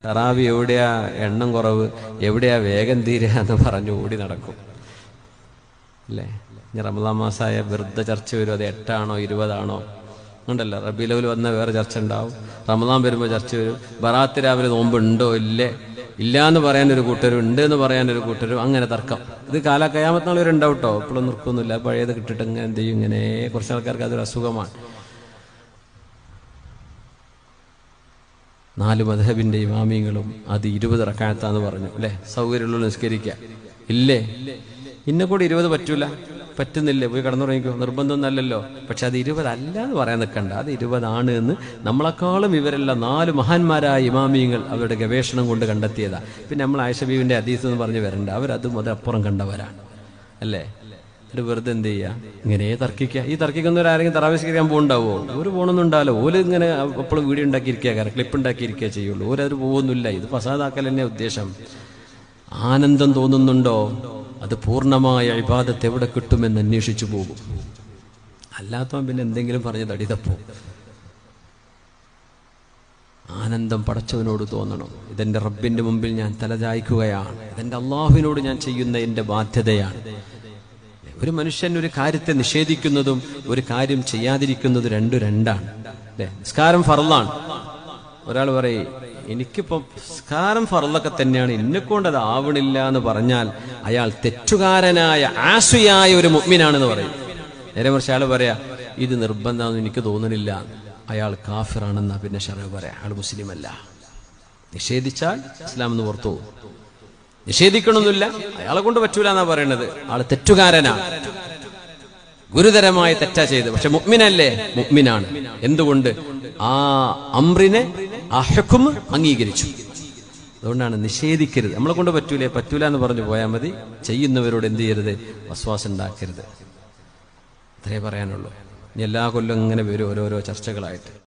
തറാവി എവിടെയാ എണ്ണം കുറവ് എവിടെയാ വേഗം തീരുക എന്ന് പറഞ്ഞു ഓടി നടക്കും അല്ലേ ഇനി റമദാൻ മാസമായ വെറുതെ ചർച്ച വരും അത് എട്ടാണോ ഇരുപതാണോ ഉണ്ടല്ലോ റബീലവിൽ വന്ന വേറെ ചർച്ച ഉണ്ടാവും റമദാൻ വരുമ്പോൾ ചർച്ച വരും ബറാത്ത് രാവിലെ നോമ്പ് ഉണ്ടോ ഇല്ലേ ഇല്ല എന്ന് പറയാനൊരു കൂട്ടരും ഉണ്ട് എന്ന് പറയാനൊരു കൂട്ടരും അങ്ങനെ തർക്കം ഇത് കാല കയാമത്തിനാൾ ഒരു ഉണ്ടാവും കേട്ടോ ഇപ്പോഴും നിർക്കൊന്നുമില്ല പഴയത് കിട്ടിട്ട് ഇങ്ങനെ എന്ത് ചെയ്യും ഇങ്ങനെ കുറച്ച് ആൾക്കാർക്ക് അതൊരു അസുഖമാണ് നാല് മധബിന്റെ ഇമാമിങ്ങളും അത് ഇരുപത് റക്കായത്താന്ന് പറഞ്ഞു അല്ലെ സൗകര്യമുള്ള നിസ്കരിക്കുക ഇല്ലേ ഇന്നെ കൂടി ഇരുപത് പറ്റൂല പറ്റുന്നില്ലേ പോയി കടന്നുറങ്ങിക്കോ നിർബന്ധമൊന്നല്ലല്ലോ പക്ഷെ അത് ഇരുപതല്ല എന്ന് പറയാൻ നിൽക്കണ്ട അത് ഇരുപതാണ് എന്ന് നമ്മളെക്കാളും ഇവരെല്ല നാല് മഹാന്മാരായ ഇമാമിയങ്ങൾ അവരുടെ ഗവേഷണം കൊണ്ട് കണ്ടെത്തിയതാ പിന്നെ നമ്മൾ ആയിഷബീവിന്റെ അതീസ് എന്ന് പറഞ്ഞ് വരണ്ട അവരത് മുതലപ്പുറം കണ്ടവരാണ് അല്ലേ എന്നിട്ട് വെറുതെ എന്ത് ചെയ്യുക ഇങ്ങനെ തർക്കിക്കുക ഈ തർക്കിക്കുന്നവരാരെങ്കിലും തറാവിസ്കരിക്കാൻ പോകുന്നുണ്ടാവോ ഒരു പോകണമെന്നുണ്ടാവല്ലോ ഓല് ഇങ്ങനെ എപ്പോഴും വീഡിയോ ഉണ്ടാക്കിയിരിക്കുക ക്ലിപ്പ് ഉണ്ടാക്കിയിരിക്കുക ചെയ്യുള്ളൂ ഓരത് പോകുന്നില്ല ഇത് ഫസാദാക്കൽ തന്നെ ഉദ്ദേശം ആനന്ദം തോന്നുന്നുണ്ടോ അത് പൂർണ്ണമായ ഇബാദത്ത് എവിടെ കിട്ടുമെന്ന് അന്വേഷിച്ചു പോകും അല്ലാത്തവൻ പിന്നെ എന്തെങ്കിലും പറഞ്ഞ് തടിതപ്പോ ആനന്ദം പടച്ചവനോട് തോന്നണം ഇതെന്റെ റബ്ബിന്റെ മുമ്പിൽ ഞാൻ തലചായ്ക്കുകയാണ് ഇതെന്റെ അള്ളാഹുവിനോട് ഞാൻ ചെയ്യുന്ന എന്റെ ബാധ്യതയാണ് ഒരു മനുഷ്യൻ ഒരു കാര്യത്തെ നിഷേധിക്കുന്നതും ഒരു കാര്യം ചെയ്യാതിരിക്കുന്നതും രണ്ടു രണ്ടാണ് അല്ലെ നിസ്കാരം ഫറലാണ് ഒരാൾ പറയും എനിക്കിപ്പം നിസ്കാരം ഫറലൊക്കെ തന്നെയാണ് എന്നെ കൊണ്ട് അത് ആവണില്ല എന്ന് പറഞ്ഞാൽ അയാൾ തെറ്റുകാരനായ ആസുയായ ഒരു മുഗ്മിനാണെന്ന് പറയും നേരെ മറിച്ച് അയാൾ പറയാ ഇത് നിർബന്ധമാണെന്ന് എനിക്ക് തോന്നണില്ല അയാൾ കാഫിറാണെന്നാ പിന്നെ ഷറ പറയാ അയാൾ മുസ്ലിം അല്ല നിഷേധിച്ചാൽ ഇസ്ലാം എന്ന് പുറത്തു പോകും നിഷേധിക്കണമെന്നില്ല അയാളെ കൊണ്ട് പറ്റൂല എന്നാ പറയണത് ആള് തെറ്റുകാരനാണ് ഗുരുതരമായ തെറ്റാ ചെയ്ത് പക്ഷെ മുഗ്മിനല്ലേ മുഗ്മിനാണ് എന്തുകൊണ്ട് ആ അമ്രിനെ ആ ഹുക്കും അംഗീകരിച്ചു അതുകൊണ്ടാണ് നിഷേധിക്കരുത് നമ്മളെ കൊണ്ട് പറ്റൂലേ പറ്റൂല എന്ന് പറഞ്ഞു പോയാൽ മതി ചെയ്യുന്നവരോട് എന്ത് ചെയ്യരുത് വസ്വാസം ഉണ്ടാക്കരുത് അത്രേ പറയാനുള്ളൂ ഇനി എല്ലാ കൊല്ലം ഇങ്ങനെ വരും ഓരോരോ ചർച്ചകളായിട്ട്